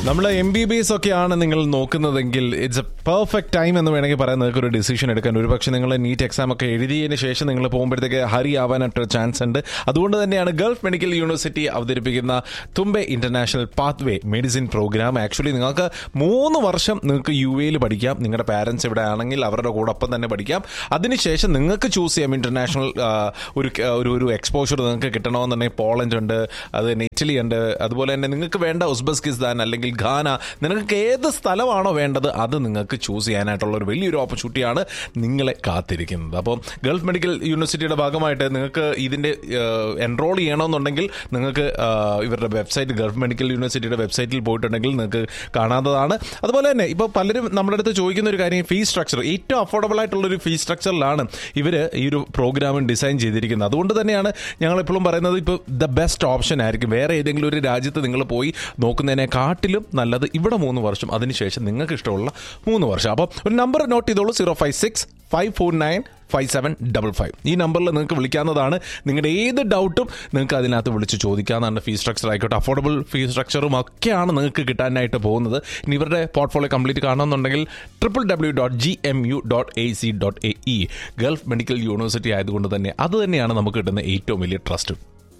നമ്മൾ M B B S ഒക്കെയാണ് നിങ്ങൾ നോക്കുന്നതെങ്കിൽ ഇറ്റ്സ് എ പെർഫെക്റ്റ് ടൈം എന്ന് വേണമെങ്കിൽ പറയാൻ നിങ്ങൾക്ക് ഒരു ഡിസിഷൻ എടുക്കാൻ ഒരു പക്ഷേ നിങ്ങൾ നീറ്റ് എക്സാം ഒക്കെ എഴുതിയതിന് ശേഷം നിങ്ങൾ പോകുമ്പോഴത്തേക്ക് ഹരി ആവാനായിട്ട് ചാൻസ് ഉണ്ട് അതുകൊണ്ട് തന്നെയാണ് ഗൾഫ് മെഡിക്കൽ യൂണിവേഴ്സിറ്റി അവതരിപ്പിക്കുന്ന Thumbay international pathway medicine programme actually നിങ്ങൾക്ക് മൂന്ന് വർഷം നിങ്ങൾക്ക് യു എയിൽ പഠിക്കാം നിങ്ങളുടെ പാരൻസ് ഇവിടെ ആണെങ്കിൽ അവരുടെ കൂടൊപ്പം തന്നെ പഠിക്കാം അതിനുശേഷം നിങ്ങൾക്ക് ചൂസ് ചെയ്യാം ഇന്റർനാഷണൽ ഒരു ഒരു ഒരു എക്സ്പോഷർ നിങ്ങൾക്ക് കിട്ടണമെന്നുണ്ടെങ്കിൽ പോളണ്ട് ഉണ്ട് അത് ഇറ്റലി ഉണ്ട് അതുപോലെ തന്നെ നിങ്ങൾക്ക് വേണ്ട ഉസ്ബെസ്കിസ്ഥാൻ അല്ലെങ്കിൽ ഘാന നിങ്ങൾക്ക് ഏത് സ്ഥലമാണോ വേണ്ടത് അത് നിങ്ങൾക്ക് ചൂസ് ചെയ്യാനായിട്ടുള്ള ഒരു വലിയൊരു ഓപ്പർച്യൂണിറ്റിയാണ് നിങ്ങളെ കാത്തിരിക്കുന്നത് അപ്പോൾ ഗൾഫ് മെഡിക്കൽ യൂണിവേഴ്സിറ്റിയുടെ ഭാഗമായിട്ട് നിങ്ങൾക്ക് ഇതിൻ്റെ എൻറോൾ ചെയ്യണമെന്നുണ്ടെങ്കിൽ നിങ്ങൾക്ക് ആ, ഇവരുടെ വെബ്സൈറ്റ് ഗൾഫ് മെഡിക്കൽ യൂണിവേഴ്സിറ്റിയുടെ വെബ്സൈറ്റിൽ പോയിട്ടുണ്ടെങ്കിൽ നിങ്ങൾക്ക് കാണാവുന്നതാണ് അതുപോലെ തന്നെ ഇപ്പോൾ പലരും നമ്മുടെ അടുത്ത് ചോദിക്കുന്ന ഒരു കാര്യം ഫീസ് സ്ട്രക്ചർ ഏറ്റവും അഫോർഡബിൾ ആയിട്ടുള്ള ഒരു ഫീസ് സ്ട്രക്ചറിലാണ് ഇവർ ഈ ഒരു പ്രോഗ്രാം ഡിസൈൻ ചെയ്തിരിക്കുന്നത് അതുകൊണ്ട് തന്നെയാണ് ഞങ്ങൾ എപ്പോഴും പറയുന്നത് ഇപ്പോൾ ദ ബെസ്റ്റ് ഓപ്ഷൻ ആയിരിക്കും വേറെ ഏതെങ്കിലും ഒരു രാജ്യത്ത് നിങ്ങൾ പോയി നോക്കുന്നതിനെക്കാട്ടിലും നല്ലത് ഇവിടെ മൂന്ന് വർഷം അതിനുശേഷം നിങ്ങൾക്ക് ഇഷ്ടമുള്ള മൂന്ന് വർഷം അപ്പോൾ ഒരു നമ്പർ നോട്ട് ചെയ്തോളൂ zero five six five four nine five seven double five ഈ നമ്പറിൽ നിങ്ങൾക്ക് വിളിക്കാവുന്നതാണ് നിങ്ങളുടെ ഏത് ഡൗട്ടും നിങ്ങൾക്ക് അതിനകത്ത് വിളിച്ച് ചോദിക്കാവുന്നതാണ് ഫീസ് സ്ട്രക്ചർ ആയിക്കോട്ടെ അഫോർഡബിൾ ഫീസ് സ്ട്രക്ചറും ഒക്കെയാണ് നിങ്ങൾക്ക് കിട്ടാനായിട്ട് പോകുന്നത് ഇനി ഇവരുടെ പോർട്ട്ഫോളിയോ കംപ്ലീറ്റ് കാണണമെന്നുണ്ടെങ്കിൽ triple W dot G M U dot A C dot A E Gulf Medical University ആയതുകൊണ്ട് തന്നെ അത് തന്നെയാണ് നമുക്ക് കിട്ടുന്ന ഏറ്റവും വലിയ trust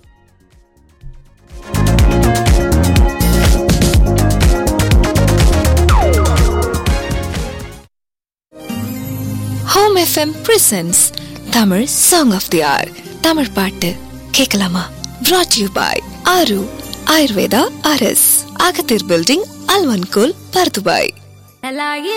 home FM presents Tamil song of the hour Tamil பாட்டு கேட்கலாமா brought you by Aaru Ayurveda அரஸ் அகத்தீர் பில்டிங் அல்வன்கோல் பர்துபாய் நல்லாகி